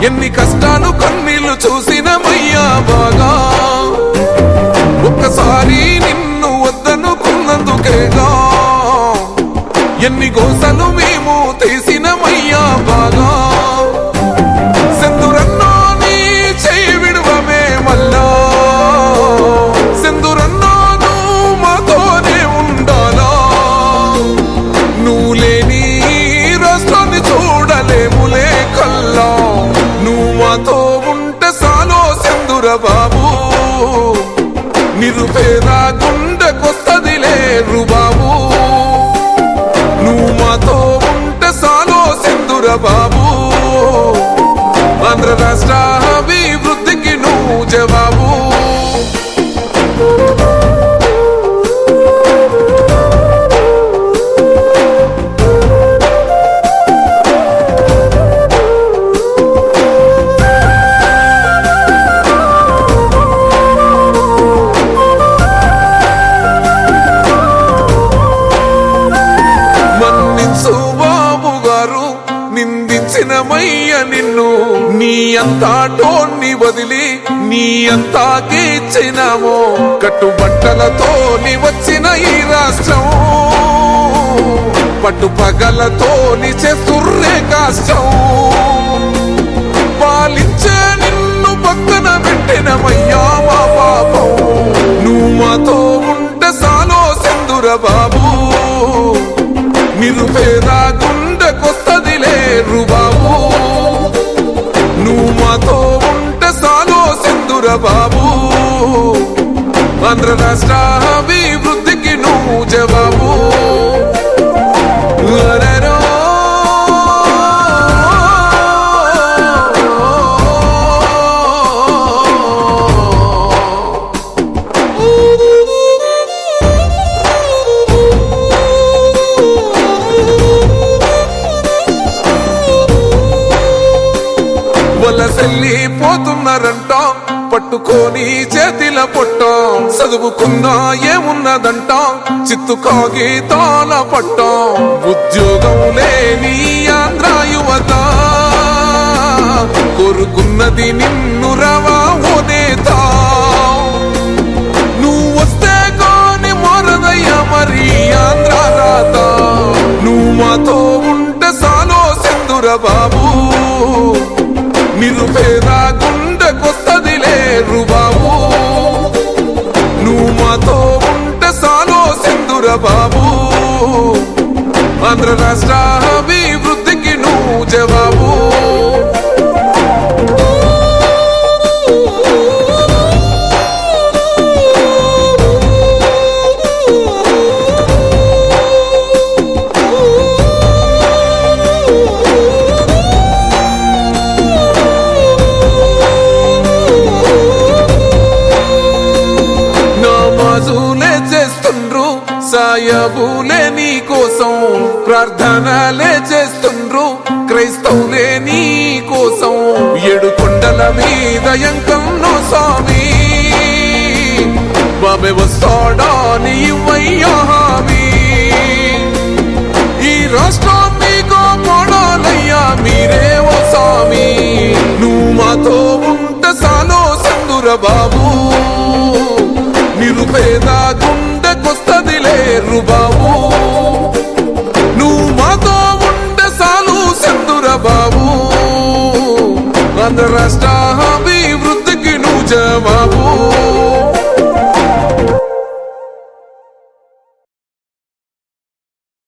ఎన్ని కష్టాలు కన్నీళ్లు చూసినమయ్యా బాగా ఒక్కసారి నిన్ను వద్దనుకున్నందుకేగా ఎన్ని గోసలు మేము తీసినమయ్యా బాగా సెందురన్నో నీ చేయి విడువమే మల్లా సెందురన్నో నువ్వు మాతోనే ఉండాలా నువ్వు లేని ఈ రాష్ట్రాన్ని చూడలేములే కల్లా నువ్వు మాతో ఉంటే సాలో సెందుర బాబు నిరుపేద గుండెకొస్తదిలే రుబాబు నువ్వు మాతో ఉంటే సాలో సెందుర బాబు ఆంధ్ర రాష్ట్ర అభివృద్ధికి నువ్వు జవాబు మన్నించు బాబు గారు నిందించిన మయ్య నిన్ను నీ అంతా టోన్ని వదిలి నీ అంతా గీచినామో కట్టుబట్టలతో నీ వచ్చిన ఈ రాష్ట్రం పట్టు పగలతో నీ చేస్తుర్రే కాష్టం పాలించే నిన్ను పక్కన పెట్టినమయ్యా మా పాపం నువ్వు మాతో ఉంటే సాలో సెందుర బాబు నిరుపేద గుండెకొస్తదిలే రుబాబు నువ్వు మాతో ఉంటే సాలో సెందుర బాబు ఆంధ్ర రాష్ట్ర అభివృద్ధికి నువ్వు జవాబు అరెరో. వలసెల్లి పోతున్నారంట పట్టుకొని చేతిల పొట్టం చదువుకున్నా ఏమున్నదంట చిత్తు కాగితాల పట్టం ఉద్యోగం లేని ఆంధ్ర యువత కోరుకున్నది నిన్ను రవా ఓ నేత నువ్వు వస్తే కాని మారదయ్యా మరి ఆంధ్ర రాత నువ్వు మాతో ఉంటే సాలో సెందుర బాబు నిరుపేద గుండెకొస్తదిలే రుబాబు నువ్వు మాతో ఉంటే సాలో సెందుర బాబు ఆంధ్ర రాష్ట్ర అభివృద్ధికి నువ్వు జవాబు నమాజులే చేస్తుండ్రు సాయబులే నీ కోసం ప్రార్థనలే చేస్తుండ్రు క్రైస్తవులే నీ కోసం ఏడు కొండల మీద ఎంకన్నో స్వామి బాబే వస్తాడా నీ ఇవ్వయ్యా హామీ ఈ రాష్ట్రం మీకు పోడాలయ్యా మీరే ఓ స్వామి నువ్వు మాతో ఉంటే సాలో సందుర బాబు నిరుపేద గుండెకొస్తదిలే రుబాబు నువ్వు మాతో ఉంటే సాలు సందుర బాబు ఆంధ్ర రాష్ట్ర అభివృద్ధికి నువ్వు జవాబు